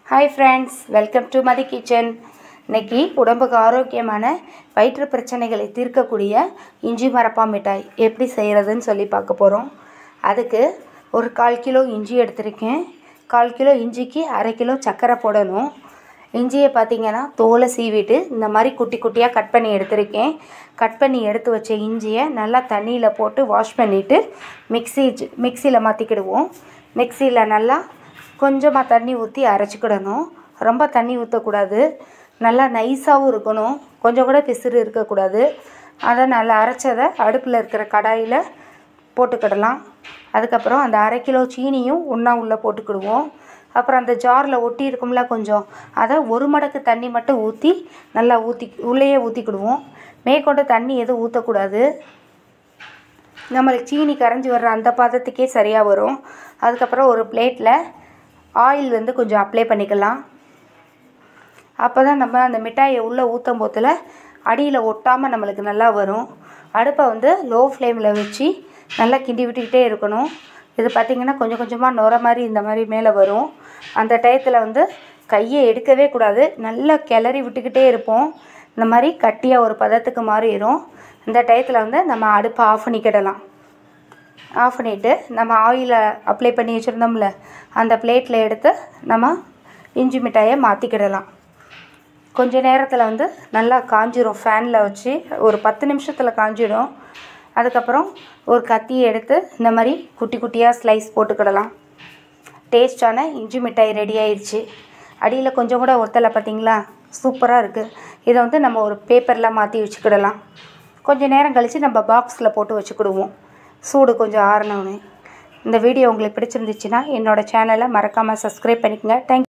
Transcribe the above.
hi friends welcome to Mathi kitchen இன்னைக்கு உடம்புக்கு ஆரோக்கியமான வயிற்று பிரச்சனைகளை தீர்க்கக்கூடிய இஞ்சி மரப்பா மிட்டாய் எப்படி செய்கிறதுன்னு சொல்லி பார்க்க போகிறோம் அதுக்கு ஒரு கால் கிலோ இஞ்சி எடுத்திருக்கேன் கால் கிலோ இஞ்சிக்கு அரை கிலோ சர்க்கரை போடணும் இஞ்சியை பார்த்தீங்கன்னா தோலை சீவிட்டு இந்த மாதிரி குட்டி குட்டியாக கட் பண்ணி எடுத்திருக்கேன் கட் பண்ணி எடுத்து வச்ச இஞ்சியை நல்லா தண்ணியில் போட்டு வாஷ் பண்ணிவிட்டு மிக்ஸி மிக்சியில் மாற்றிக்கிடுவோம் மிக்சியில் நல்லா கொஞ்சமாக தண்ணி ஊற்றி அரைச்சிக்கிடணும் ரொம்ப தண்ணி ஊற்றக்கூடாது நல்லா நைஸாகவும் இருக்கணும் கொஞ்சம் கூட பிசுறு இருக்கக்கூடாது அதை நல்லா அரைச்சதை அடுப்பில் இருக்கிற கடாயில் போட்டுக்கிடலாம் அதுக்கப்புறம் அந்த அரை கிலோ சீனியும் ஒன்றா உள்ளே போட்டுக்கிடுவோம் அப்புறம் அந்த ஜாரில் ஒட்டி இருக்கும்ல கொஞ்சம் அதை ஒரு மடக்கு தண்ணி மட்டும் ஊற்றி நல்லா ஊற்றி உள்ளேயே ஊற்றிக்கிடுவோம் மேற்கொண்டு தண்ணி எதுவும் ஊற்றக்கூடாது நம்மளுக்கு சீனி கரைஞ்சி வர்ற அந்த பதத்துக்கே சரியாக வரும் அதுக்கப்புறம் ஒரு பிளேட்டில் ஆயில் வந்து கொஞ்சம் அப்ளை பண்ணிக்கலாம் அப்போ தான் நம்ம அந்த மிட்டாயை உள்ளே ஊற்றும் போதில் அடியில் ஒட்டாமல் நம்மளுக்கு நல்லா வரும் அடுப்பை வந்து லோ ஃப்ளேமில் வச்சு நல்லா கிண்டி விட்டுக்கிட்டே இருக்கணும் இது பார்த்திங்கன்னா கொஞ்சம் கொஞ்சமாக நுர மாதிரி இந்த மாதிரி மேலே வரும் அந்த டயத்தில் வந்து கையை எடுக்கவே கூடாது நல்லா கிளறி விட்டுக்கிட்டே இருப்போம் இந்த மாதிரி கட்டியாக ஒரு பதத்துக்கு மாறிடும் இந்த டயத்தில் வந்து நம்ம அடுப்பை ஆஃப் பண்ணிக்கிடலாம் ஆஃப் பண்ணிவிட்டு நம்ம ஆயிலை அப்ளை பண்ணி வச்சுருந்தோம்ல அந்த பிளேட்டில் எடுத்து நம்ம இஞ்சி மிட்டாயை மாற்றிக்கிடலாம் கொஞ்ச நேரத்தில் வந்து நல்லா காஞ்சிரும் ஃபேனில் வச்சு ஒரு பத்து நிமிஷத்தில் காஞ்சிடும் அதுக்கப்புறம் ஒரு கத்தியை எடுத்து இந்த மாதிரி குட்டி குட்டியாக ஸ்லைஸ் போட்டுக்கிடலாம் டேஸ்டான இஞ்சி மிட்டாய் ரெடி ஆயிடுச்சு அடியில் கொஞ்சம் கூட ஒத்தலை பார்த்தீங்களா சூப்பராக இருக்குது இதை வந்து நம்ம ஒரு பேப்பரில் மாற்றி வச்சுக்கிடலாம் கொஞ்சம் நேரம் கழித்து நம்ம பாக்ஸில் போட்டு வச்சுக்கிடுவோம் சூடு கொஞ்சம் ஆறினோன்னு இந்த வீடியோ உங்களுக்கு பிடிச்சிருந்துச்சுன்னா என்னோடய சேனலை மறக்காமல் சப்ஸ்கிரைப் பண்ணிக்கோங்க தேங்க்